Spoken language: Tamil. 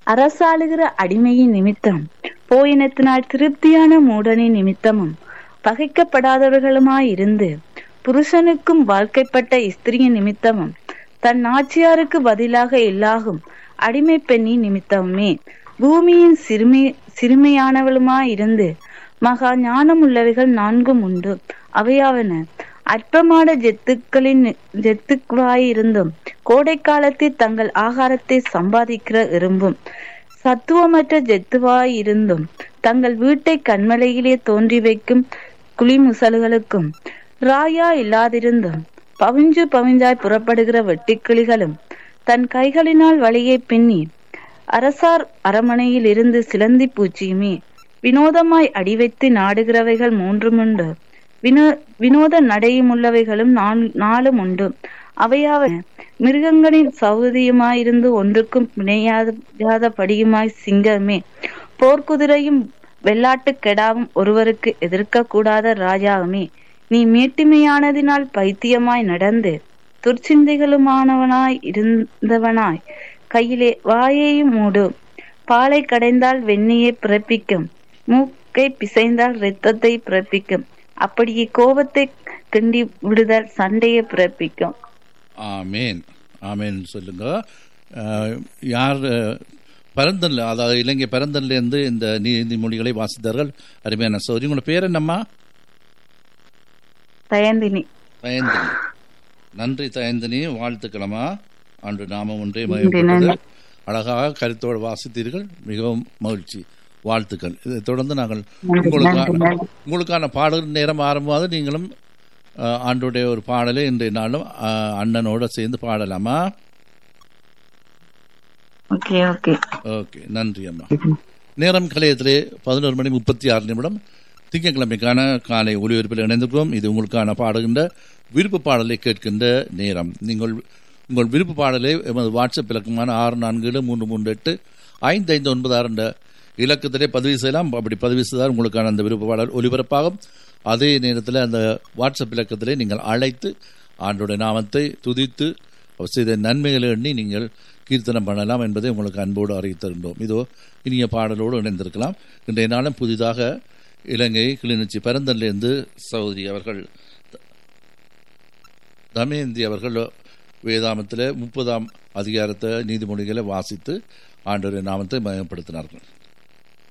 அரசாளுகிற அடிமையின் நிமித்தம் போயினத்தினால் திருப்தியான மூடனின் நிமித்தமும் பகைக்கப்படாதவர்களுமாயிருந்து புருஷனுக்கும் வாழ்க்கைப்பட்ட ஸ்திரியின் நிமித்தமும் தன் நாச்சியாருக்கு பதிலாக இல்லாகும் அடிமை பெண்ணின் நிமித்தமுமே பூமியின் சிறுமி சிறுமையானவளுமாயிருந்து மகா ஞானம் உள்ளவைகள் நான்கும் உண்டு அவையாவன அற்பமான ஜெத்துக்களின் ஜெத்துவாயிருந்தும் கோடை காலத்தில் தங்கள் ஆகாரத்தை சம்பாதிக்கிற எறும்பும் சத்துவமற்ற ஜெத்துவாயிருந்தும் தங்கள் வீட்டை கண்மலையிலே தோன்றி வைக்கும் குளிமுசல்களுக்கும் ராயா இல்லாதிருந்தும் பவிஞ்சு பவிஞ்சாய் புறப்படுகிற வெட்டுக்கிளிகளும் தன் கைகளினால் வழியை பின்னி அரசார் அரமனையில் இருந்து சிலந்தி பூச்சியுமே வினோதமாய் அடிவைத்து நாடுகிறவைகள் மூன்றுமுண்டு வினோ வினோத நடையுமுள்ளவைகளும் நாலும் உண்டு அவையாவ மிருகங்களின் சௌதியுமாயிருந்து ஒன்றுக்கும் பிணையாத படியுமாய் சிங்கமே போர்க்குதிரையும் வெள்ளாட்டு கெடாவும் ஒருவருக்கு எதிர்க்க கூடாத ராஜாவுமே நீ மேட்டிமையானதினால் பைத்தியமாய் நடந்து துர்ச்சிந்தைகளுமானவனாய் இருந்தவனாய் கையிலே வாயையும் மூடு பாலை கடைந்தால் வெண்ணியை பிறப்பிக்கும் மூக்கை பிசைந்தால் இரத்தத்தை பிறப்பிக்கும் அப்படியே கோபத்தை கிண்டி விடுதல் சண்டையை பிறப்பிக்கும் ஆமேன் ஆமேன் சொல்லுங்க அஹ், யார் அஹ், பரந்தன்ல அதாவது இலங்கை பரந்தன்லேருந்து இந்த நீதிமொழிகளை வாசித்தார்கள் அருமையான சௌரி உங்களோட பேர் என்னம்மா தயந்தினி தயந்தினி நன்றி தயந்தினி வாழ்த்துக்களம்மா அன்று நாமம் ஒன்றே நன்றி, மயப்பட்டது நன்றி. அழகாக கருத்தோடு வாசித்தீர்கள் மிகவும் மகிழ்ச்சி வாழ்த்துக்கள் இதை தொடர்ந்து நாங்கள் நன்றி, உங்களுக்கான நன்றி, நன்றி. உங்களுக்கான பாடல் நேரம் ஆரம்பமாவது நீங்களும் அஹ், ஆண்டுடைய ஒரு பாடலை இன்றைய நாளும் அஹ், அண்ணனோட சேர்ந்து பாடலாமா ஓகே ஓகே ஓகே நன்றி அம்மா நேரம் கலையத்திலே பதினோரு மணி முப்பத்தி ஆறு நிமிடம் திங்கட்கிழமைக்கான காலை ஒளிபரப்பில் இணைந்திருக்கிறோம் இது உங்களுக்கான பாடுகின்ற விருப்ப பாடலை கேட்கின்ற நேரம் நீங்கள் உங்கள் விருப்ப பாடலை எமது வாட்ஸ்அப் இலக்கமான ஆறு நான்கு ஏழு மூன்று மூன்று எட்டு ஐந்து ஐந்து ஒன்பது ஆறு என்ற இலக்கத்திலே பதிவு செய்யலாம் அப்படி பதிவு செய்தால் உங்களுக்கான அந்த விருப்ப பாடல் ஒலிபரப்பாகும் அதே நேரத்தில் அந்த வாட்ஸ்அப் இலக்கத்திலே நீங்கள் அழைத்து ஆண்டோட நாமத்தை துதித்து அவர் செய்த நன்மைகளை எண்ணி நீங்கள் கீர்த்தனம் பண்ணலாம் என்பதை உங்களுக்கு அன்போடு அறிவித்திருந்தோம் இதோ இனிய பாடலோடு இணைந்திருக்கலாம் இன்றைய நாளும் புதிதாக இலங்கை கிளிநொச்சி பரந்தன்லேருந்து சௌதரி அவர்கள் தமயந்தி அவர்கள் வேதாமத்தில் முப்பதாம் அதிகாரத்தை நீதிமொழிகளை வாசித்து ஆண்டோரின் நாமத்தை மயப்படுத்தினார்கள்